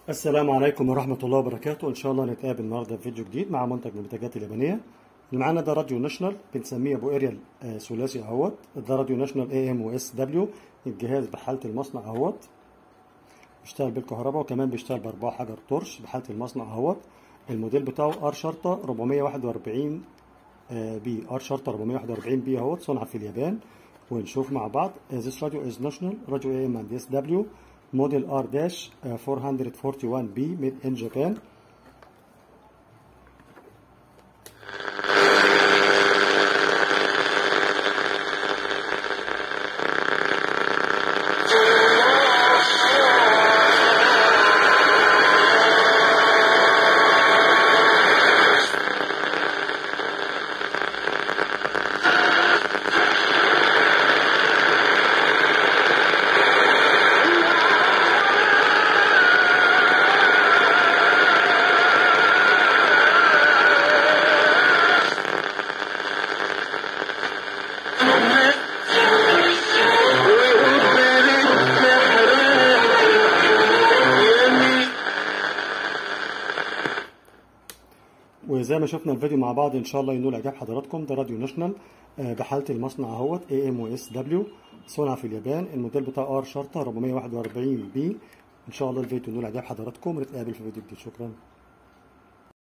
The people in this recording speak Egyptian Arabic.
السلام عليكم ورحمة الله وبركاته إن شاء الله نتقابل النهاردة في فيديو جديد مع منتج من المنتجات اليابانية اللي معانا ده راديو ناشونال بنسميه أبو أريال آه، ثلاثي أهوت ده راديو ناشونال اي ام واس دبليو الجهاز بحالة المصنع أهوت بيشتغل بالكهرباء وكمان بيشتغل بأربعة حجر طرش بحالة المصنع أهوت الموديل بتاعه ار شرطة 441 آه، بي ار شرطة 441 بي اهوت صنع في اليابان ونشوف مع بعض This radio is national radio AM and SW model R dash uh, 441B made in Japan وزي ما شفنا الفيديو مع بعض ان شاء الله ينول اعجاب حضراتكم ده راديو ناشونال آه، بحاله المصنع اهوت اي ام واس دبليو صنع في اليابان الموديل بتاع ار شرطه 441 بي ان شاء الله الفيديو ينول اعجاب حضراتكم نتقابل في فيديو جديد شكرا